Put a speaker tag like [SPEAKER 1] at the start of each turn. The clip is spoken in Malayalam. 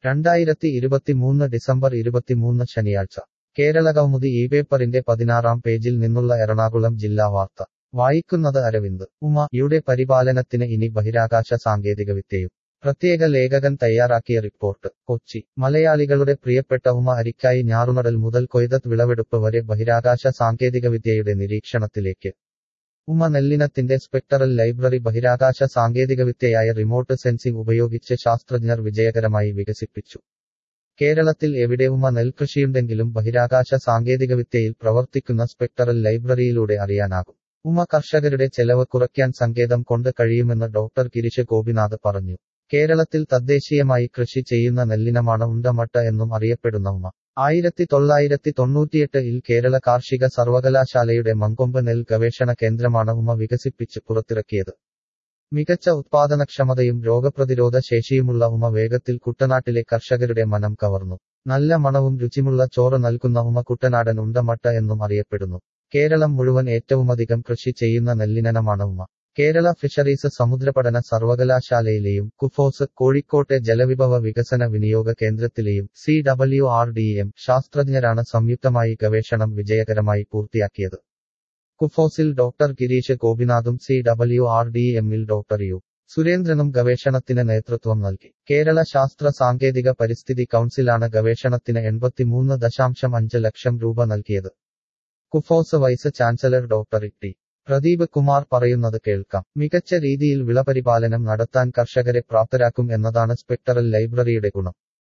[SPEAKER 1] രണ്ടായിരത്തി ഇരുപത്തിമൂന്ന് ഡിസംബർ ഇരുപത്തിമൂന്ന് ശനിയാഴ്ച കേരള കൗമുദി ഈ പേപ്പറിന്റെ പതിനാറാം പേജിൽ നിന്നുള്ള എറണാകുളം ജില്ലാ വാർത്ത വായിക്കുന്നത് അരവിന്ദ് ഉമ യുടെ പരിപാലനത്തിന് ഇനി ബഹിരാകാശ സാങ്കേതികവിദ്യയും പ്രത്യേക ലേഖകൻ തയ്യാറാക്കിയ റിപ്പോർട്ട് കൊച്ചി മലയാളികളുടെ പ്രിയപ്പെട്ട ഉമ അരിക്കായി ഞാറുനടൽ മുതൽ കൊയ്തത് വിളവെടുപ്പ് വരെ ബഹിരാകാശ സാങ്കേതികവിദ്യയുടെ നിരീക്ഷണത്തിലേക്ക് ഉമ നെല്ലിനത്തിന്റെ സ്പെക്ടറൽ ലൈബ്രറി ബഹിരാകാശ സാങ്കേതികവിദ്യയായ റിമോട്ട് സെൻസിംഗ് ഉപയോഗിച്ച് ശാസ്ത്രജ്ഞർ വിജയകരമായി വികസിപ്പിച്ചു കേരളത്തിൽ എവിടെ ഉമ നെൽകൃഷിയുണ്ടെങ്കിലും ബഹിരാകാശ സാങ്കേതികവിദ്യയിൽ പ്രവർത്തിക്കുന്ന സ്പെക്ടറൽ ലൈബ്രറിയിലൂടെ അറിയാനാകും ഉമ കർഷകരുടെ ചെലവ് കുറയ്ക്കാൻ സങ്കേതം കൊണ്ട് കഴിയുമെന്ന് ഡോക്ടർ ഗിരിശ് ഗോപിനാഥ് പറഞ്ഞു കേരളത്തിൽ തദ്ദേശീയമായി കൃഷി ചെയ്യുന്ന നെല്ലിനമാണ് ഉണ്ടമട്ട എന്നും അറിയപ്പെടുന്ന ഉമ ആയിരത്തി തൊള്ളായിരത്തി തൊണ്ണൂറ്റിയെട്ട് ഇൽ കേരള കാർഷിക സർവകലാശാലയുടെ മങ്കൊമ്പ് നെൽ ഗവേഷണ കേന്ദ്രമാണ് ഉമ വികസിപ്പിച്ച് പുറത്തിറക്കിയത് മികച്ച ഉത്പാദനക്ഷമതയും രോഗപ്രതിരോധ ശേഷിയുമുള്ള ഉമ വേഗത്തിൽ കുട്ടനാട്ടിലെ കർഷകരുടെ മനം കവർന്നു നല്ല മണവും രുചിമുള്ള ചോറ് നൽകുന്ന ഉമ കുട്ടനാടൻ ഉണ്ടമട്ട എന്നും അറിയപ്പെടുന്നു കേരളം മുഴുവൻ ഏറ്റവുമധികം കൃഷി ചെയ്യുന്ന നെല്ലിനമാണ് ഉമ കേരള ഫിഷറീസ് സമുദ്രപഠന സർവകലാശാലയിലെയും കുഫോസ് കോഴിക്കോട്ടെ ജലവിഭവ വികസന വിനിയോഗ കേന്ദ്രത്തിലെയും C W R D M ശാസ്ത്രജ്ഞരാണ് സംയുക്തമായി ഗവേഷണം വിജയകരമായി പൂർത്തിയാക്കിയത് കുഫോസിൽ ഡോക്ടർ ഗിരീഷ് ഗോപിനാഥും സി ഡബ്ല്യു ആർ ഡി എമ്മിൽ ഡോക്ടർ യു സുരേന്ദ്രനും ഗവേഷണത്തിന് നേതൃത്വം നൽകി കേരള ശാസ്ത്ര സാങ്കേതിക പരിസ്ഥിതി കൗൺസിലാണ് ഗവേഷണത്തിന് എൺപത്തിമൂന്ന് ദശാംശം അഞ്ച് ലക്ഷം രൂപ നൽകിയത് KUFOS vice chancellor doctor T Pradeep Kumar പറയുന്നത് കേൾക്കാം മികച്ച രീതിയിൽ വിളപരിപാലനം നടത്താൻ കർഷകരെ പ്രാപ്തരാക്കും എന്നതാണ് സ്പെക്ടറൽ ലൈബ്രറിയുടെ ഗുണം